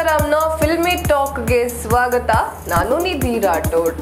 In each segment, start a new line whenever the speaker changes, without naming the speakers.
ಸೀತಾರಾಮ್ನ filmy ಟಾಕ್ಗೆ ಸ್ವಾಗತ ನಾನು ನಿಧಿ ರಾಠೋಡ್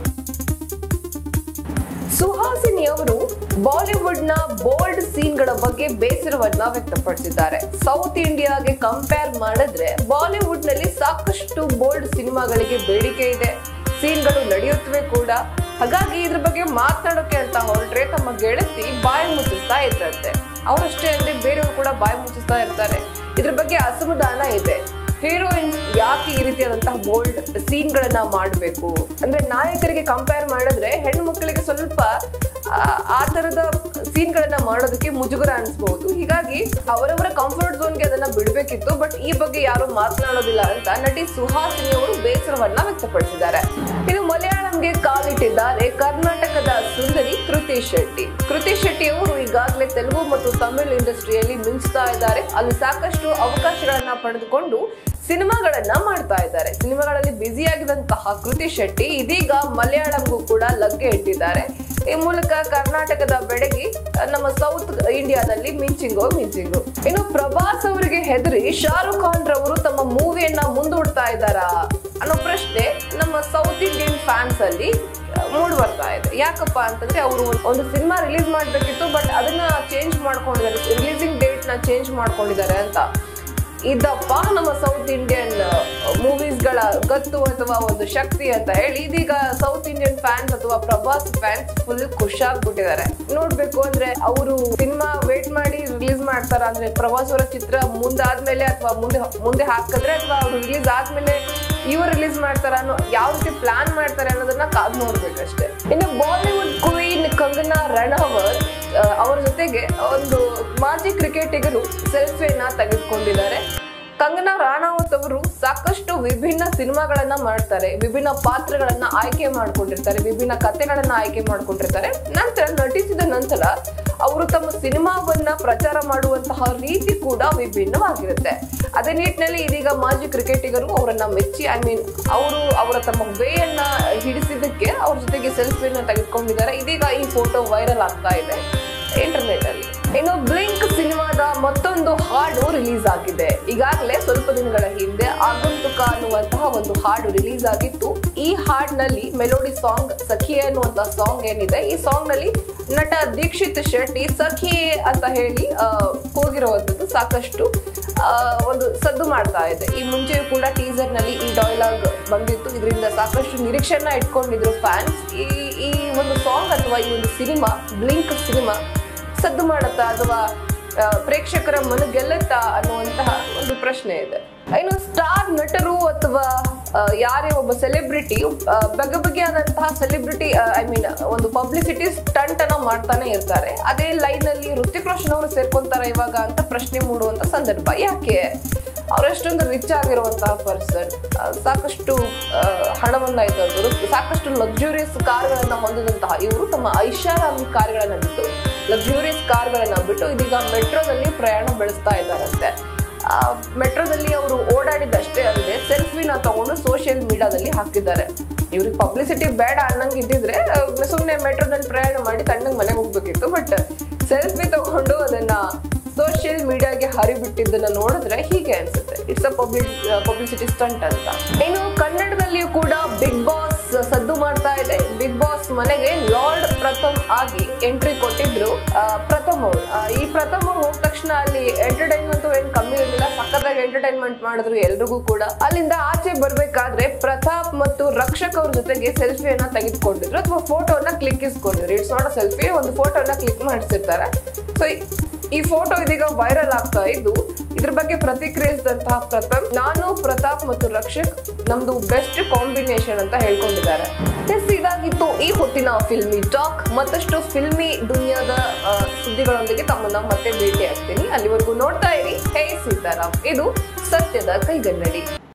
ಸುಹಾಸಿನಿ ಅವರು ಬಾಲಿವುಡ್ನ ಬೋಲ್ಡ್ ಸೀನ್ಗಳ ಬಗ್ಗೆ ಬೇಸರವನ್ನ ವ್ಯಕ್ತಪಡಿಸಿದ್ದಾರೆ ಸೌತ್ ಇಂಡಿಯಾಗೆ ಕಂಪೇರ್ ಮಾಡಿದ್ರೆ ಬಾಲಿವುಡ್ ನಲ್ಲಿ ಸಾಕಷ್ಟು ಬೋಲ್ಡ್ ಸಿನಿಮಾಗಳಿಗೆ ಬೇಡಿಕೆ ಇದೆ ಸೀನ್ಗಳು ನಡೆಯುತ್ತವೆ ಕೂಡ ಹಾಗಾಗಿ ಇದ್ರ ಬಗ್ಗೆ ಮಾತನಾಡೋಕೆ ಅಂತ ಹೊರಟ್ರೆ ತಮ್ಮ ಗೆಳತಿ ಬಾಯಿ ಮುಚ್ಚಿಸ್ತಾ ಇದ್ರಂತೆ ಅವರಷ್ಟೇ ಅಲ್ಲದೆ ಬೇರೆಯವರು ಕೂಡ ಬಾಯಿ ಮುಚ್ಚಿಸ್ತಾ ಇರ್ತಾರೆ ಇದ್ರ ಬಗ್ಗೆ ಅಸಮಾಧಾನ ಇದೆ ಹೀರೋಯಿನ್ಸ್ ಯಾಕೆ ಈ ರೀತಿಯಾದಂತಹ ಬೋಲ್ಡ್ ಸೀನ್ಗಳನ್ನ ಮಾಡಬೇಕು ಅಂದ್ರೆ ನಾಯಕರಿಗೆ ಕಂಪೇರ್ ಮಾಡಿದ್ರೆ ಹೆಣ್ಣು ಮಕ್ಕಳಿಗೆ ಸ್ವಲ್ಪ ಆ, ಆ ತರದ ಸೀನ್ಗಳನ್ನ ಮಾಡೋದಕ್ಕೆ ಮುಜುಗರ ಅನಿಸ್ಬಹುದು ಹೀಗಾಗಿ ಅವರವರ ಕಂಫರ್ಟ್ ಝೋನ್ಗೆ ಅದನ್ನ ಬಿಡಬೇಕಿತ್ತು ಬಟ್ ಈ ಬಗ್ಗೆ ಯಾರು ಮಾತನಾಡೋದಿಲ್ಲ ಅಂತ ನಟಿ ಸುಹಾಸಿನಿ ಅವರು ಬೇಸರವನ್ನ ವ್ಯಕ್ತಪಡಿಸಿದ್ದಾರೆ ಇನ್ನು ಮಲಯಾಳಂಗೆ ಕಾಲಿಟ್ಟಿದ್ದಾರೆ ಕರ್ನಾಟಕದ ಸುಂದರಿ ಕೃತಿ ಶೆಟ್ಟಿ ಕೃತಿ ಶೆಟ್ಟಿ ಅವರು ಈಗಾಗಲೇ ತೆಲುಗು ಮತ್ತು ತಮಿಳ್ ಇಂಡಸ್ಟ್ರಿಯಲ್ಲಿ ಮಿಂಚ್ತಾ ಇದ್ದಾರೆ ಅಲ್ಲಿ ಸಾಕಷ್ಟು ಅವಕಾಶಗಳನ್ನ ಪಡೆದುಕೊಂಡು ಸಿನಿಮಾಗಳನ್ನ ಮಾಡ್ತಾ ಇದ್ದಾರೆ ಸಿನಿಮಾಗಳಲ್ಲಿ ಬ್ಯುಸಿ ಆಗಿದಂತಹ ಕೃತಿ ಶೆಟ್ಟಿ ಇದೀಗ ಮಲಯಾಳಂಗೂ ಕೂಡ ಲಗ್ಗೆ ಇಟ್ಟಿದ್ದಾರೆ ಈ ಮೂಲಕ ಕರ್ನಾಟಕದ ಬೆಡಗಿ ಅಹ್, ನಮ್ಮ ಸೌತ್ ಇಂಡಿಯಾದಲ್ಲಿ ಮಿಂಚಿಂಗೋ ಮಿಂಚಿಂಗು ಇನ್ನು ಪ್ರಭಾಸ್ ಅವರಿಗೆ ಹೆದರಿ ಶಾರುಖ್ ಖಾನ್ ರವರು ತಮ್ಮ ಮೂವಿಯನ್ನ ಮುಂದೂಡ್ತಾ ಇದ್ದಾರಾ ಅನ್ನೋ ಪ್ರಶ್ನೆ ನಮ್ಮ ಸೌತ್ ಇಂಡಿಯನ್ ಫ್ಯಾನ್ಸ್ ಅಲ್ಲಿ ಮೂಡ್ ಬರ್ತಾ ಇದೆ ಯಾಕಪ್ಪ ಅಂತಂದ್ರೆ ಅವರು ಒಂದು ಸಿನಿಮಾ ರಿಲೀಸ್ ಮಾಡ್ಬೇಕಿತ್ತು ಬಟ್ ಅದನ್ನ ಚೇಂಜ್ ಮಾಡ್ಕೊಂಡಿದ್ದಾರೆ ರಿಲೀಸಿಂಗ್ ಡೇಟ್ ನ ಚೇಂಜ್ ಮಾಡ್ಕೊಂಡಿದ್ದಾರೆ ಅಂತ ಇದಪ್ಪ ನಮ್ಮ ಸೌತ್ ಇಂಡಿಯನ್ ಮೂವೀಸ್ಗಳ ಗತ್ತು ಅಥವಾ ಒಂದು ಶಕ್ತಿ ಅಂತ ಹೇಳಿ ಇದೀಗ ಸೌತ್ ಇಂಡಿಯನ್ ಫ್ಯಾನ್ಸ್ ಅಥವಾ ಪ್ರಭಾಸ್ ಫ್ಯಾನ್ಸ್ ಫುಲ್ ಖುಷಾಗ್ಬಿಟ್ಟಿದ್ದಾರೆ ನೋಡ್ಬೇಕು ಅಂದ್ರೆ ಅವರು ಸಿನಿಮಾ ವೇಟ್ ಮಾಡಿ ರಿಲೀಸ್ ಮಾಡ್ತಾರ ಅಂದ್ರೆ ಪ್ರಭಾಸ್ ಅವರ ಚಿತ್ರ ಮುಂದಾದ್ಮೇಲೆ ಅಥವಾ ಮುಂದೆ ಮುಂದೆ ಹಾಕಿದ್ರೆ ಅಥವಾ ಅವ್ರು ರಿಲೀಸ್ ಆದ್ಮೇಲೆ ಇವ್ರು ರಿಲೀಸ್ ಮಾಡ್ತಾರ ಅನ್ನೋ ಯಾವ ರೀತಿ ಪ್ಲಾನ್ ಮಾಡ್ತಾರೆ ಅನ್ನೋದನ್ನ ಕಾದ್ ನೋಡ್ಬೇಕಷ್ಟೇ ಇನ್ನು ಬಾಲಿವುಡ್ ಕ್ವೀನ್ ಕಂಗನಾ ರಣವತ್ ಆ, ಅವರ ಜೊತೆಗೆ ಒಂದು ಮಾಜಿ ಕ್ರಿಕೆಟಿಗರು ಸೆಲ್ಫಿಯನ್ನ ತೆಗೆದುಕೊಂಡಿದ್ದಾರೆ ಕಂಗನಾ ರಾಣಾವತ್ ಅವರು ಸಾಕಷ್ಟು ವಿಭಿನ್ನ ಸಿನಿಮಾಗಳನ್ನ ಮಾಡ್ತಾರೆ ವಿಭಿನ್ನ ಪಾತ್ರಗಳನ್ನ ಆಯ್ಕೆ ಮಾಡ್ಕೊಂಡಿರ್ತಾರೆ ವಿಭಿನ್ನ ಕಥೆಗಳನ್ನ ಆಯ್ಕೆ ಮಾಡ್ಕೊಂಡಿರ್ತಾರೆ ನಂತರ ನಟಿಸಿದ ನಂತರ ಅವರು ತಮ್ಮ ಸಿನಿಮಾವನ್ನ ಪ್ರಚಾರ ಮಾಡುವಂತಹ ರೀತಿ ಕೂಡ ವಿಭಿನ್ನವಾಗಿರುತ್ತೆ ಅದೇ ನಿಟ್ಟಿನಲ್ಲಿ ಇದೀಗ ಮಾಜಿ ಕ್ರಿಕೆಟಿಗರು ಅವರನ್ನ ಮೆಚ್ಚಿ ಐ ಮೀನ್ ಅವರು ಅವರ ತಮ್ಮ ಬೇಯನ್ನ ಹಿಡಿಸಿದ್ದಕ್ಕೆ ಅವ್ರ ಜೊತೆಗೆ ಸೆಲ್ಫಿಯನ್ನ ತೆಗೆದುಕೊಂಡಿದ್ದಾರೆ ಇದೀಗ ಈ ಫೋಟೋ ವೈರಲ್ ಆಗ್ತಾ ಇದೆ ಇಂಟರ್ನೆಟ್ ಅಲ್ಲಿ ಇನ್ನು ಬ್ಲಿಂಕ್ ಸಿನಿಮಾದ ಮತ್ತೊಂದು ಹಾಡು ರಿಲೀಸ್ ಆಗಿದೆ ಈಗಾಗಲೇ ಸ್ವಲ್ಪ ದಿನಗಳ ಹಿಂದೆ ಆಗಂತುಕ ಅನ್ನುವಂತಹ ಒಂದು ಹಾಡು ರಿಲೀಸ್ ಆಗಿತ್ತು ಈ ಹಾಡಿನಲ್ಲಿ ಮೆಲೋಡಿ ಸಾಂಗ್ ಸಖಿಯೆ ಅನ್ನುವಂತಹ ಸಾಂಗ್ ಏನಿದೆ ಈ ಸಾಂಗ್ ನಲ್ಲಿ ನಟ ದೀಕ್ಷಿತ್ ಶೆಟ್ಟಿ ಸಖಿಯೆ ಅಂತ ಹೇಳಿ ಆ, ಹೋಗಿರುವಂತದ್ದು ಸಾಕಷ್ಟು ಆ, ಒಂದು ಸದ್ದು ಮಾಡ್ತಾ ಇದೆ ಈ ಮುಂಚೆಯೂ ಕೂಡ ಟೀಸರ್ ನಲ್ಲಿ ಈ ಡೈಲಾಗ್ ಬಂದಿತ್ತು ಇದರಿಂದ ಸಾಕಷ್ಟು ನಿರೀಕ್ಷೆಯನ್ನ ಇಟ್ಕೊಂಡಿದ್ರು ಫ್ಯಾನ್ಸ್ ಈ ಈ ಒಂದು ಸಾಂಗ್ ಅಥವಾ ಈ ಒಂದು ಸಿನಿಮಾ ಬ್ಲಿಂಕ್ ಸಿನಿಮಾ ಸದ್ದು ಮಾಡುತ್ತಾ ಅಥವಾ ಆ, ಪ್ರೇಕ್ಷಕರ ಮನ ಗೆಲ್ಲುತ್ತಾ ಅನ್ನುವಂತಹ ಒಂದು ಪ್ರಶ್ನೆ ಇದೆ ಇನ್ನು ಸ್ಟಾರ್ ನಟರು ಅಥವಾ ಆ, ಯಾರೇ ಒಬ್ಬ ಸೆಲೆಬ್ರಿಟಿ ಬಗೆ ಬಗೆಯಾದಂತಹ ಸೆಲೆಬ್ರಿಟಿ ಐ ಮೀನ್ ಒಂದು ಪಬ್ಲಿಸಿಟಿ ಸ್ಟಂಟ್ ಅನ್ನ ಮಾಡ್ತಾನೆ ಇರ್ತಾರೆ ಅದೇ ಲೈನ್ ಅಲ್ಲಿ ಋತಿಕ್ ರೋಷನ್ ಅವರು ಸೇರ್ಕೊಂತಾರ ಇವಾಗ ಅಂತ ಪ್ರಶ್ನೆ ಮೂಡುವಂತ ಸಂದರ್ಭ ಯಾಕೆ ಅವರಷ್ಟೊಂದು ರಿಚ್ ಆಗಿರುವಂತಹ ಪರ್ಸನ್ ಸಾಕಷ್ಟು ಆ, ಹಣವನ್ನ ಇದ್ದವರು ಸಾಕಷ್ಟು ಲಕ್ಸುರಿಯಸ್ ಕಾರ್ಗಳನ್ನ ಹೊಂದಿದಂತಹ ಇವರು ತಮ್ಮ ಐಷಾರಾಮಿ ಕಾರ್ಗಳನ್ನ ಬಿಟ್ಟು ಲಕ್ಸುರಿಯಸ್ ಕಾರ್ಗಳನ್ನ ಬಿಟ್ಟು ಇದೀಗ ಮೆಟ್ರೋದಲ್ಲಿ ಪ್ರಯಾಣ ಬೆಳೆಸ್ತಾ ಇದ್ದಾರಂತೆ ಆ, ಮೆಟ್ರೋದಲ್ಲಿ ಅವರು ಓಡಾಡಿದಷ್ಟೇ ಅಲ್ಲದೆ ಸೆಲ್ಫಿನ ತಗೊಂಡು ಸೋಷಿಯಲ್ ಮೀಡಿಯಾದಲ್ಲಿ ಹಾಕಿದ್ದಾರೆ ಇವ್ರಿಗೆ ಪಬ್ಲಿಸಿಟಿ ಬೇಡ ಅನ್ನಂಗೆ ಇದ್ದಿದ್ರೆ ಸುಮ್ಮನೆ ಮೆಟ್ರೋದಲ್ಲಿ ಪ್ರಯಾಣ ಮಾಡಿ ತಣ್ಣಗೆ ಮನೆಗೆ ಹೋಗ್ಬೇಕಿತ್ತು ಬಟ್ ಸೆಲ್ಫಿ ತಗೊಂಡು ಅದನ್ನ ಸೋಷಿಯಲ್ ಮೀಡಿಯಾಗೆ ಹರಿಬಿಟ್ಟಿದ್ದನ್ನ ನೋಡಿದ್ರೆ ಹೀಗೆ ಅನ್ಸುತ್ತೆ it's uh public publicity stunt ಅಂತ ಇನ್ನು ಕನ್ನಡದಲ್ಲಿಯೂ ಕೂಡ ಬಿಗ್ ಬಾಸ್ ಸದ್ದು ಮಾಡ್ತಾ ಇದೆ ಬಿಗ್ ಬಾಸ್ ಮನೆಗೆ ಲಾರ್ಡ್ ಪ್ರಥಮ್ ಆಗಿ ಎಂಟ್ರಿ ಕೊಟ್ಟಿದ್ರು ಆ, ಪ್ರಥಮ್ ಅವರು ಆ, ಈ ಪ್ರಥಮ್ ಅವ್ರು ಹೋದ ತಕ್ಷಣ ಅಲ್ಲಿ ಎಂಟರ್ಟೈನ್ಮೆಂಟ್ ಏನ್ ಕಮ್ಮಿ ಇರಲಿಲ್ಲ ಸಕ್ಕತ್ತಾಗಿ ಎಂಟರ್ಟೈನ್ಮೆಂಟ್ ಮಾಡಿದ್ರು ಎಲ್ರಿಗೂ ಕೂಡ ಅಲ್ಲಿಂದ ಆಚೆ ಬರ್ಬೇಕಾದ್ರೆ ಪ್ರತಾಪ್ ಮತ್ತು ರಕ್ಷಕ್ ಅವ್ರ ಜೊತೆಗೆ ಸೆಲ್ಫಿಯನ್ನ ತೆಗೆದುಕೊಂಡಿದ್ರು ಅಥವಾ ಫೋಟೋನ ಕ್ಲಿಕ್ಕಿಸ್ಕೊಂಡಿದ್ರು ಇಟ್ಸ್ ನಾಟ್ ಅ ಸೆಲ್ಫಿ ಒಂದು ಫೋಟೋನ ಕ್ಲಿಕ್ ಮಾಡಿಸಿರ್ತಾರೆ ಸೊ ಈ ಫೋಟೋ ಇದೀಗ ವೈರಲ್ ಆಗ್ತಾ ಇದ್ದು ಇದ್ರ ಬಗ್ಗೆ ಪ್ರತಿಕ್ರಿಯಿಸಿದಂತಹ ಪ್ರಥಮ್ ನಾನು ಪ್ರತಾಪ್ ಮತ್ತು ರಕ್ಷಕ್ ನಮ್ದು ಬೆಸ್ಟ್ ಕಾಂಬಿನೇಷನ್ ಅಂತ ಹೇಳ್ಕೊಂಡಿದ್ದಾರೆ ಎಸ್ ಇದಾಗಿತ್ತು ಈ ಹೊತ್ತಿನ ಫಿಲ್ಮಿ ಟಾಕ್ ಮತ್ತಷ್ಟು ಫಿಲ್ಮಿ ದುನಿಯಾದ ಆ, ಸುದ್ದಿಗಳೊಂದಿಗೆ ತಮ್ಮನ್ನ ಮತ್ತೆ ಭೇಟಿ ಆಗ್ತೀನಿ ಅಲ್ಲಿವರೆಗೂ ನೋಡ್ತಾ ಇರಿ ಹೇ ಸೀತಾರಾಮ್ ಇದು ಸತ್ಯದ ಕೈಗನ್ನಡಿ